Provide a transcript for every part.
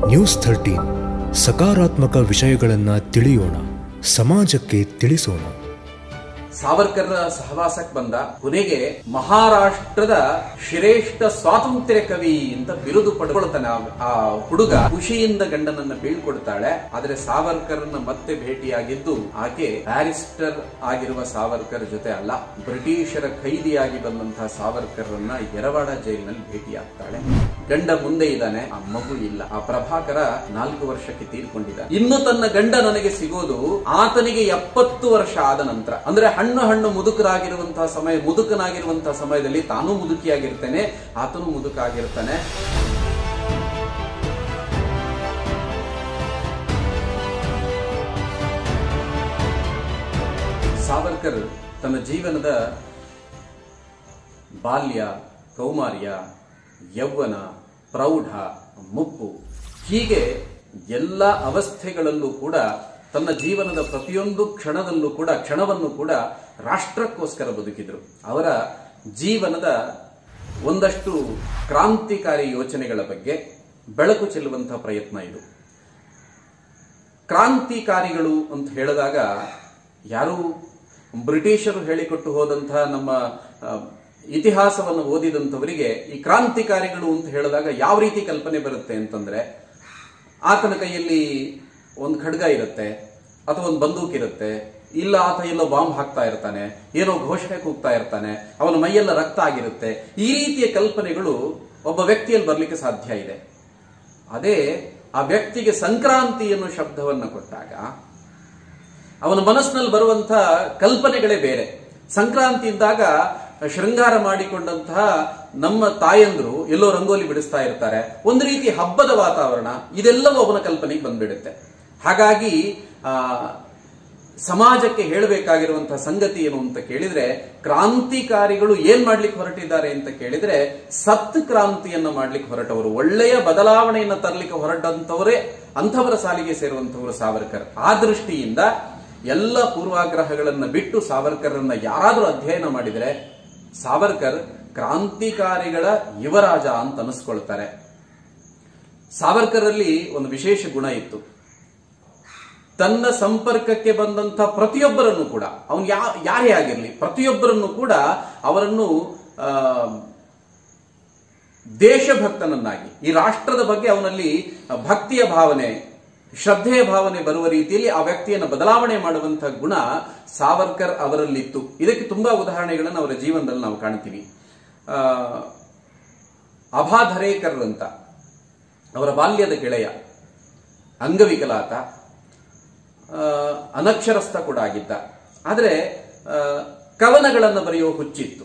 News thirteen ಸಕಾರಾತ್ಮಕ ವಿಷಯಗಳನ್ನು ತಿಳಿಯೋಣ ಸಮಾಜಕ್ಕೆ ತಿಳಿಸೋಣ ಸಾವರ್ಕರ್ ಸಹವಾಸಕ್ಕೆ ಬಂದ ಕೊನೆಗೆ ಮಹಾರಾಷ್ಟ್ರದ ಶ್ರೇಷ್ಠ ಸ್ವಾತಂತ್ರ್ಯ ಕವಿ ಅಂತ ಬಿರುದು ಪಡ್ಕೊಳ್ತಾನೆ ಆ- ಆ ಹುಡುಗ ಖುಷಿಯಿಂದ ಗಂಡನನ್ನ ಬೀಳ್ಕೊಡ್ತಾಳೆ ಆದ್ರೆ ಸಾವರ್ಕರ್ನ ಮತ್ತೆ ಭೇಟಿಯಾಗಿದ್ದು ಆಕೆ ಬ್ಯಾರಿಸ್ಟರ್ ಆಗಿರುವ ಸಾವರ್ಕರ್ ಜೊತೆ ಅಲ್ಲ ಬ್ರಿಟಿಷರ ಖೈದಿಯಾಗಿ ಬಂದಂತಹ ಸಾವರ್ಕರ್ರನ್ನ ಎರವಾಡ ಜೈಲಿನಲ್ಲಿ ಭೇಟಿಯಾಗ್ತಾಳೆ ಗಂಡ ಮುಂದೆ ಇದ್ದಾನೆ ಆ ಮಗು ಇಲ್ಲ ಆ ಪ್ರಭಾಕರ ನಾಲ್ಕು ವರ್ಷಕ್ಕೆ ತೀರ್ಕೊಂಡಿದ್ದಾನೆ ಇನ್ನು ತನ್ನ ಗಂಡ ನನಗೆ ಸಿಗೋದು ಆತನಿಗೆ ಎಪ್ಪತ್ತು ವರ್ಷ ಆದ ನಂತರ ಅಂದ್ರೆ ಹಣ್ಣು ಹಣ್ಣು ಮುದುಕರಾಗಿರುವಂತಹ ಸಮಯ ಮುದುಕನಾಗಿರುವಂತಹ ಸಮಯದಲ್ಲಿ ತಾನೂ ಮುದುಕಿಯಾಗಿರ್ತೇನೆ ಆತನು ಮುದುಕಾಗಿರ್ತಾನೆ ಸಾವರ್ಕರ್ ತನ್ನ ಜೀವನದ ಬಾಲ್ಯ ಕೌಮಾರ್ಯ ಯೌವನ ಪ್ರೌಢ ಮುಪ್ಪು ಹೀಗೆ ಎಲ್ಲ ಅವಸ್ಥೆಗಳಲ್ಲೂ ಕೂಡ ತನ್ನ ಜೀವನದ ಪ್ರತಿಯೊಂದು ಕ್ಷಣದಲ್ಲೂ ಕೂಡ ಕ್ಷಣವನ್ನು ಕೂಡ ರಾಷ್ಟ್ರಕ್ಕೋಸ್ಕರ ಬದುಕಿದ್ರು ಅವರ ಜೀವನದ ಒಂದಷ್ಟು ಕ್ರಾಂತಿಕಾರಿ ಯೋಚನೆಗಳ ಬಗ್ಗೆ ಬೆಳಕು ಚೆಲ್ಲುವಂತಹ ಪ್ರಯತ್ನ ಇದು ಕ್ರಾಂತಿಕಾರಿಗಳು ಅಂತ ಹೇಳಿದಾಗ ಯಾರು ಬ್ರಿಟಿಷರು ಹೇಳಿಕೊಟ್ಟು ಹೋದಂತಹ ನಮ್ಮ ಆ, ಇತಿಹಾಸವನ್ನು ಓದಿದಂಥವರಿಗೆ ಈ ಕ್ರಾಂತಿಕಾರಿಗಳು ಅಂತ ಹೇಳಿದಾಗ ಯಾವ ರೀತಿ ಕಲ್ಪನೆ ಬರುತ್ತೆ ಅಂತಂದ್ರೆ ಆತನ ಕೈಯಲ್ಲಿ ಒಂದು ಖಡ್ಗ ಇರುತ್ತೆ ಅಥವಾ ಒಂದು ಬಂದೂಕ್ ಇರುತ್ತೆ ಇಲ್ಲ ಆತ ಎಲ್ಲೋ ಬಾಂಬ್ ಹಾಕ್ತಾ ಇರ್ತಾನೆ ಏನೋ ಘೋಷಣೆ ಕೂಗ್ತಾ ಇರ್ತಾನೆ ಅವನ ಮೈಯೆಲ್ಲ ರಕ್ತ ಆಗಿರುತ್ತೆ ಈ ರೀತಿಯ ಕಲ್ಪನೆಗಳು ಒಬ್ಬ ವ್ಯಕ್ತಿಯಲ್ಲಿ ಬರ್ಲಿಕ್ಕೆ ಸಾಧ್ಯ ಇದೆ ಅದೇ ಆ ವ್ಯಕ್ತಿಗೆ ಸಂಕ್ರಾಂತಿ ಅನ್ನೋ ಶಬ್ದವನ್ನ ಕೊಟ್ಟಾಗ ಅವನ ಮನಸ್ಸಿನಲ್ಲಿ ಬರುವಂತ ಕಲ್ಪನೆಗಳೇ ಬೇರೆ ಸಂಕ್ರಾಂತಿ ಇದ್ದಾಗ ಶೃಂಗಾರ ಮಾಡಿಕೊಂಡಂತಹ ನಮ್ಮ ತಾಯಂದ್ರು ಎಲ್ಲೋ ರಂಗೋಲಿ ಬಿಡಿಸ್ತಾ ಇರ್ತಾರೆ ಒಂದು ರೀತಿ ಹಬ್ಬದ ವಾತಾವರಣ ಇದೆಲ್ಲವೂ ಅವನ ಕಲ್ಪನೆಗೆ ಬಂದ್ಬಿಡುತ್ತೆ ಹಾಗಾಗಿ ಆ ಸಮಾಜಕ್ಕೆ ಹೇಳಬೇಕಾಗಿರುವಂತಹ ಸಂಗತಿ ಏನು ಅಂತ ಕೇಳಿದ್ರೆ ಕ್ರಾಂತಿಕಾರಿಗಳು ಏನ್ ಮಾಡ್ಲಿಕ್ಕೆ ಹೊರಟಿದ್ದಾರೆ ಅಂತ ಕೇಳಿದ್ರೆ ಸತ್ ಕ್ರಾಂತಿಯನ್ನ ಮಾಡ್ಲಿಕ್ಕೆ ಹೊರಟವರು ಒಳ್ಳೆಯ ಬದಲಾವಣೆಯನ್ನ ತರಲಿಕ್ಕೆ ಹೊರಟಂತವರೇ ಅಂಥವರ ಸಾಲಿಗೆ ಸೇರುವಂತವರು ಸಾವರ್ಕರ್ ಆ ದೃಷ್ಟಿಯಿಂದ ಎಲ್ಲ ಪೂರ್ವಾಗ್ರಹಗಳನ್ನ ಬಿಟ್ಟು ಸಾವರ್ಕರ್ರನ್ನ ಯಾರಾದರೂ ಅಧ್ಯಯನ ಮಾಡಿದರೆ ಸಾವರ್ಕರ್ ಕ್ರಾಂತಿಕಾರಿಗಳ ಯುವರಾಜ ಅಂತ ಅನಿಸ್ಕೊಳ್ತಾರೆ ಸಾವರ್ಕರಲ್ಲಿ ಒಂದು ವಿಶೇಷ ಗುಣ ಇತ್ತು ತನ್ನ ಸಂಪರ್ಕಕ್ಕೆ ಬಂದಂತ ಪ್ರತಿಯೊಬ್ಬರನ್ನು ಕೂಡ ಅವನು ಯಾ ಯಾರೇ ಆಗಿರಲಿ ಪ್ರತಿಯೊಬ್ಬರನ್ನು ಕೂಡ ಅವರನ್ನು ಆ, ದೇಶಭಕ್ತನನ್ನಾಗಿ ಈ ರಾಷ್ಟ್ರದ ಬಗ್ಗೆ ಅವನಲ್ಲಿ ಭಕ್ತಿಯ ಭಾವನೆ ಶ್ರದ್ಧೆಯ ಭಾವನೆ ಬರುವ ರೀತಿಯಲ್ಲಿ ಆ ವ್ಯಕ್ತಿಯನ್ನು ಬದಲಾವಣೆ ಮಾಡುವಂತಹ ಗುಣ ಸಾವರ್ಕರ್ ಅವರಲ್ಲಿತ್ತು ಇದಕ್ಕೆ ತುಂಬಾ ಉದಾಹರಣೆಗಳನ್ನು ಅವರ ಜೀವನದಲ್ಲಿ ನಾವು ಕಾಣ್ತೀವಿ ಆ, ಅಭಾ ಧರೇಕರ್ ಅಂತ ಅವರ ಬಾಲ್ಯದ ಗೆಳೆಯ ಅಂಗವಿಕಲಾತ ಆ, ಅನಕ್ಷರಸ್ಥ ಕೂಡ ಆಗಿದ್ದ ಆದರೆ ಆ, ಕವನಗಳನ್ನು ಬರೆಯುವ ಹುಚ್ಚಿತ್ತು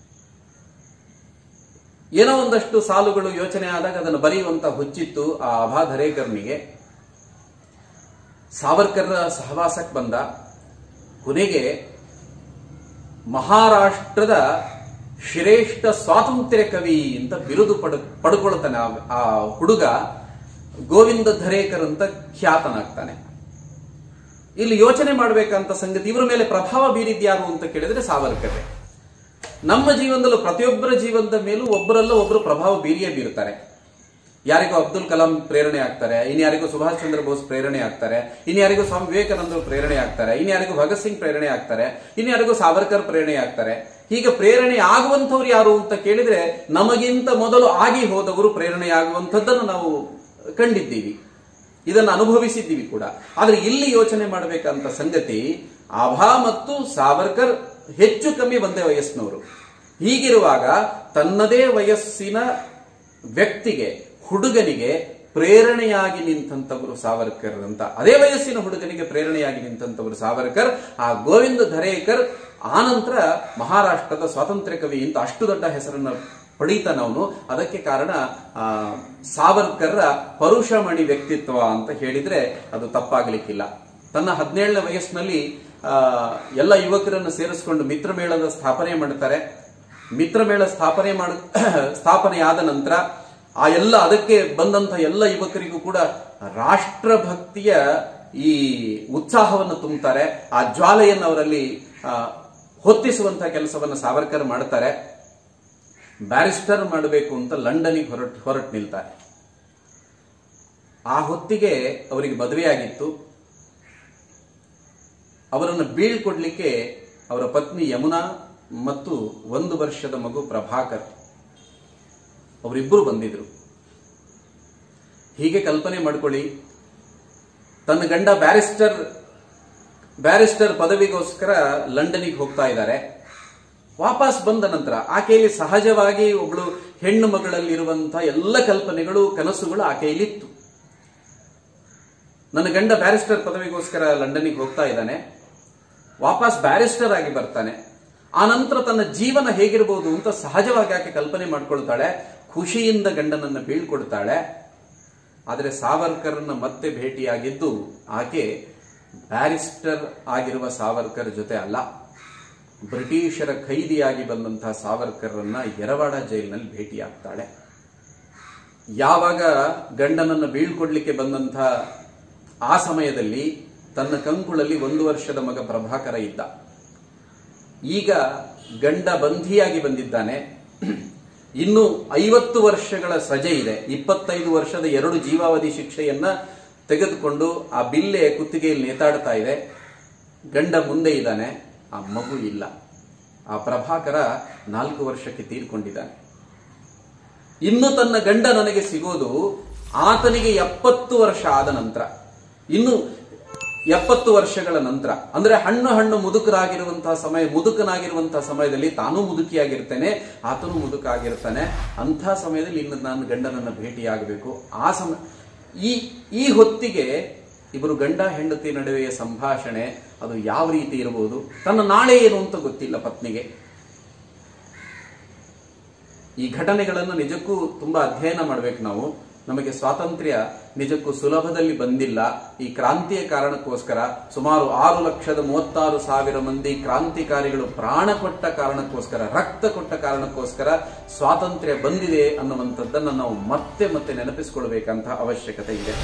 ಏನೋ ಒಂದಷ್ಟು ಸಾಲುಗಳು ಯೋಚನೆ ಆದಾಗ ಅದನ್ನು ಬರೆಯುವಂತ ಹುಚ್ಚಿತ್ತು ಆ ಅಭಾ ಧರೇಕರ್ನಿಗೆ ಸಾವರ್ಕರ್ರ ಸಹವಾಸಕ್ಕೆ ಬಂದ ಕೊನೆಗೆ ಮಹಾರಾಷ್ಟ್ರದ ಶ್ರೇಷ್ಠ ಸ್ವಾತಂತ್ರ್ಯ ಕವಿ ಅಂತ ಬಿರುದು ಪಡ ಪಡ್ಕೊಳ್ತಾನೆ ಆ- ಆ ಹುಡುಗ ಗೋವಿಂದ ಧರೇಕರ್ ಅಂತ ಖ್ಯಾತನಾಗ್ತಾನೆ ಇಲ್ಲಿ ಯೋಚನೆ ಮಾಡಬೇಕಂತ ಸಂಗತಿ ಇವರ ಮೇಲೆ ಪ್ರಭಾವ ಬೀರಿದ್ಯಾರು ಅಂತ ಕೇಳಿದ್ರೆ ಸಾವರ್ಕರ್ ನಮ್ಮ ಜೀವನದಲ್ಲೂ ಪ್ರತಿಯೊಬ್ಬರ ಜೀವನದ ಮೇಲೂ ಒಬ್ಬರಲ್ಲ ಒಬ್ಬರು ಪ್ರಭಾವ ಬೀರಿಯೇ ಬೀರುತ್ತಾರೆ ಯಾರಿಗೋ ಅಬ್ದುಲ್ ಕಲಾಂ ಪ್ರೇರಣೆ ಆಗ್ತಾರೆ ಇನ್ಯಾರಿಗೋ ಸುಭಾಷ್ ಚಂದ್ರ ಬೋಸ್ ಪ್ರೇರಣೆ ಆಗ್ತಾರೆ ಇನ್ಯಾರಿಗೋ ಸ್ವಾಮಿ ವಿವೇಕಾನಂದರು ಪ್ರೇರಣೆ ಆಗ್ತಾರೆ ಇನ್ಯಾರಿಗೋ ಭಗತ್ ಸಿಂಗ್ ಪ್ರೇರಣೆ ಆಗ್ತಾರೆ ಇನ್ಯಾರಿಗೋ ಸಾವರ್ಕರ್ ಪ್ರೇರಣೆ ಆಗ್ತಾರೆ ಹೀಗೆ ಪ್ರೇರಣೆ ಆಗುವಂಥವ್ರು ಯಾರು ಅಂತ ಕೇಳಿದ್ರೆ ನಮಗಿಂತ ಮೊದಲು ಆಗಿ ಹೋದವರು ಪ್ರೇರಣೆ ಆಗುವಂಥದ್ದನ್ನು ನಾವು ಕಂಡಿದ್ದೀವಿ ಇದನ್ನು ಅನುಭವಿಸಿದ್ದೀವಿ ಕೂಡ ಆದ್ರೆ ಇಲ್ಲಿ ಯೋಚನೆ ಮಾಡಬೇಕಂತ ಸಂಗತಿ ಆಭಾ ಮತ್ತು ಸಾವರ್ಕರ್ ಹೆಚ್ಚು ಕಮ್ಮಿ ಒಂದೇ ವಯಸ್ಸಿನವರು ಹೀಗಿರುವಾಗ ತನ್ನದೇ ವಯಸ್ಸಿನ ವ್ಯಕ್ತಿಗೆ ಹುಡುಗನಿಗೆ ಪ್ರೇರಣೆಯಾಗಿ ನಿಂತಂತವರು ಸಾವರ್ಕರ್ ಅಂತ ಅದೇ ವಯಸ್ಸಿನ ಹುಡುಗನಿಗೆ ಪ್ರೇರಣೆಯಾಗಿ ನಿಂತಂತವರು ಸಾವರ್ಕರ್ ಆ ಗೋವಿಂದ ಧರೇಕರ್ ಆನಂತರ ಮಹಾರಾಷ್ಟ್ರದ ಸ್ವಾತಂತ್ರ್ಯ ಕವಿ ಅಂತ ಅಷ್ಟು ದೊಡ್ಡ ಹೆಸರನ್ನ ಪಡೀತಾನ ಅವನು ಅದಕ್ಕೆ ಕಾರಣ ಆ, ಸಾವರ್ಕರ್ರ ಪರುಷಮಣಿ ವ್ಯಕ್ತಿತ್ವ ಅಂತ ಹೇಳಿದ್ರೆ ಅದು ತಪ್ಪಾಗ್ಲಿಕ್ಕಿಲ್ಲ ತನ್ನ ಹದಿನೇಳನೇ ವಯಸ್ಸಿನಲ್ಲಿ ಆ, ಎಲ್ಲ ಯುವಕರನ್ನು ಸೇರಿಸಿಕೊಂಡು ಮಿತ್ರಮೇಳದ ಸ್ಥಾಪನೆ ಮಾಡ್ತಾರೆ ಮಿತ್ರಮೇಳ ಸ್ಥಾಪನೆ ಮಾಡ ಸ್ಥಾಪನೆಯಾದ ನಂತರ ಆ ಎಲ್ಲ ಅದಕ್ಕೆ ಬಂದಂತ ಎಲ್ಲ ಯುವಕರಿಗೂ ಕೂಡ ರಾಷ್ಟ್ರಭಕ್ತಿಯ ಈ ಉತ್ಸಾಹವನ್ನು ತುಂಬುತ್ತಾರೆ ಆ ಜ್ವಾಲೆಯನ್ನು ಅವರಲ್ಲಿ ಆ, ಹೊತ್ತಿಸುವಂತಹ ಕೆಲಸವನ್ನು ಸಾವರ್ಕರ್ ಮಾಡ್ತಾರೆ ಬ್ಯಾರಿಸ್ಟರ್ ಮಾಡಬೇಕು ಅಂತ ಲಂಡನಿಗೆ ಹೊರಟು ಹೊರಟು ನಿಲ್ತಾರೆ ಆ ಹೊತ್ತಿಗೆ ಅವರಿಗೆ ಮದುವೆಯಾಗಿತ್ತು ಅವರನ್ನು ಬೀಳ್ಕೊಡ್ಲಿಕ್ಕೆ ಅವರ ಪತ್ನಿ ಯಮುನಾ ಮತ್ತು ಒಂದು ವರ್ಷದ ಮಗು ಪ್ರಭಾಕರ್ ಅವರಿಬ್ಬರು ಬಂದಿದ್ರು ಹೀಗೆ ಕಲ್ಪನೆ ಮಾಡ್ಕೊಳ್ಳಿ ತನ್ನ ಗಂಡ ಬ್ಯಾರಿಸ್ಟರ್ ಬ್ಯಾರಿಸ್ಟರ್ ಪದವಿಗೋಸ್ಕರ ಲಂಡನ್ಗೆ ಹೋಗ್ತಾ ಇದ್ದಾರೆ ವಾಪಸ್ ಬಂದ ನಂತರ ಆಕೆಯಲ್ಲಿ ಸಹಜವಾಗಿ ಒಬ್ಳು ಹೆಣ್ಣು ಮಗಳಲ್ಲಿರುವಂತಹ ಎಲ್ಲ ಕಲ್ಪನೆಗಳು ಕನಸುಗಳು ಆಕೆಯಲ್ಲಿತ್ತು ನನ್ನ ಗಂಡ ಬ್ಯಾರಿಸ್ಟರ್ ಪದವಿಗೋಸ್ಕರ ಲಂಡನ್ಗೆ ಹೋಗ್ತಾ ಇದ್ದಾನೆ ವಾಪಸ್ ಬ್ಯಾರಿಸ್ಟರ್ ಆಗಿ ಬರ್ತಾನೆ ಆ ನಂತರ ತನ್ನ ಜೀವನ ಹೇಗಿರಬಹುದು ಅಂತ ಸಹಜವಾಗಿ ಆಕೆ ಕಲ್ಪನೆ ಮಾಡ್ಕೊಳ್ತಾಳೆ ಖುಷಿಯಿಂದ ಗಂಡನನ್ನ ಬೀಳ್ಕೊಡ್ತಾಳೆ ಆದರೆ ಸಾವರ್ಕರ್ನ ಮತ್ತೆ ಭೇಟಿಯಾಗಿದ್ದು ಆಕೆ ಬ್ಯಾರಿಸ್ಟರ್ ಆಗಿರುವ ಸಾವರ್ಕರ್ ಜೊತೆ ಅಲ್ಲ ಬ್ರಿಟಿಷರ ಖೈದಿಯಾಗಿ ಬಂದಂತಹ ಸಾವರ್ಕರ್ರನ್ನ ಎರವಾಡ ಜೈಲಿನಲ್ಲಿ ಭೇಟಿಯಾಗ್ತಾಳೆ ಯಾವಾಗ ಗಂಡನನ್ನ ಬೀಳ್ಕೊಡ್ಲಿಕ್ಕೆ ಬಂದಂಥ ಆ ಸಮಯದಲ್ಲಿ ತನ್ನ ಕಂಕುಳಲ್ಲಿ ಒಂದು ವರ್ಷದ ಮಗ ಪ್ರಭಾಕರ ಇದ್ದ ಈಗ ಗಂಡ ಬಂಧಿಯಾಗಿ ಬಂದಿದ್ದಾನೆ ಇನ್ನು ಐವತ್ತು ವರ್ಷಗಳ ಸಜೆ ಇದೆ ಇಪ್ಪತ್ತೈದು ವರ್ಷದ ಎರಡು ಜೀವಾವಧಿ ಶಿಕ್ಷೆಯನ್ನ ತೆಗೆದುಕೊಂಡು ಆ ಬಿಲ್ಲೆ ಕುತ್ತಿಗೆಯಲ್ಲಿ ನೇತಾಡ್ತಾ ಇದೆ ಗಂಡ ಮುಂದೆ ಇದ್ದಾನೆ ಆ ಮಗು ಇಲ್ಲ ಆ ಪ್ರಭಾಕರ ನಾಲ್ಕು ವರ್ಷಕ್ಕೆ ತೀರ್ಕೊಂಡಿದ್ದಾನೆ ಇನ್ನು ತನ್ನ ಗಂಡ ನನಗೆ ಸಿಗೋದು ಆತನಿಗೆ ಎಪ್ಪತ್ತು ವರ್ಷ ಆದ ನಂತರ ಇನ್ನು ಎಪ್ಪತ್ತು ವರ್ಷಗಳ ನಂತರ ಅಂದ್ರೆ ಹಣ್ಣು ಹಣ್ಣು ಮುದುಕರಾಗಿರುವಂತಹ ಸಮಯ ಮುದುಕನಾಗಿರುವಂತಹ ಸಮಯದಲ್ಲಿ ತಾನೂ ಮುದುಕಿಯಾಗಿರ್ತೇನೆ ಆತನು ಮುದುಕಾಗಿರ್ತಾನೆ ಅಂಥ ಸಮಯದಲ್ಲಿ ಇನ್ನು ನಾನು ಗಂಡನನ್ನ ಭೇಟಿಯಾಗಬೇಕು ಆ ಸಮಯ ಈ ಈ ಹೊತ್ತಿಗೆ ಇಬ್ಬರು ಗಂಡ ಹೆಂಡತಿ ನಡುವೆಯ ಸಂಭಾಷಣೆ ಅದು ಯಾವ ರೀತಿ ಇರಬಹುದು ತನ್ನ ನಾಳೆ ಏನು ಅಂತ ಗೊತ್ತಿಲ್ಲ ಪತ್ನಿಗೆ ಈ ಘಟನೆಗಳನ್ನು ನಿಜಕ್ಕೂ ತುಂಬಾ ಅಧ್ಯಯನ ಮಾಡಬೇಕು ನಾವು ನಮಗೆ ಸ್ವಾತಂತ್ರ್ಯ ನಿಜಕ್ಕೂ ಸುಲಭದಲ್ಲಿ ಬಂದಿಲ್ಲ ಈ ಕ್ರಾಂತಿಯ ಕಾರಣಕ್ಕೋಸ್ಕರ ಸುಮಾರು ಆರು ಲಕ್ಷದ ಮೂವತ್ತಾರು ಸಾವಿರ ಮಂದಿ ಕ್ರಾಂತಿಕಾರಿಗಳು ಪ್ರಾಣ ಕೊಟ್ಟ ಕಾರಣಕ್ಕೋಸ್ಕರ ರಕ್ತ ಕೊಟ್ಟ ಕಾರಣಕ್ಕೋಸ್ಕರ ಸ್ವಾತಂತ್ರ್ಯ ಬಂದಿದೆ ಅನ್ನುವಂಥದ್ದನ್ನು ನಾವು ಮತ್ತೆ ಮತ್ತೆ ನೆನಪಿಸಿಕೊಳ್ಬೇಕಂತ ಅವಶ್ಯಕತೆ ಇದೆ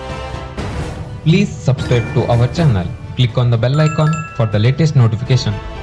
Please subscribe to our channel. Click on the bell icon for the latest notification.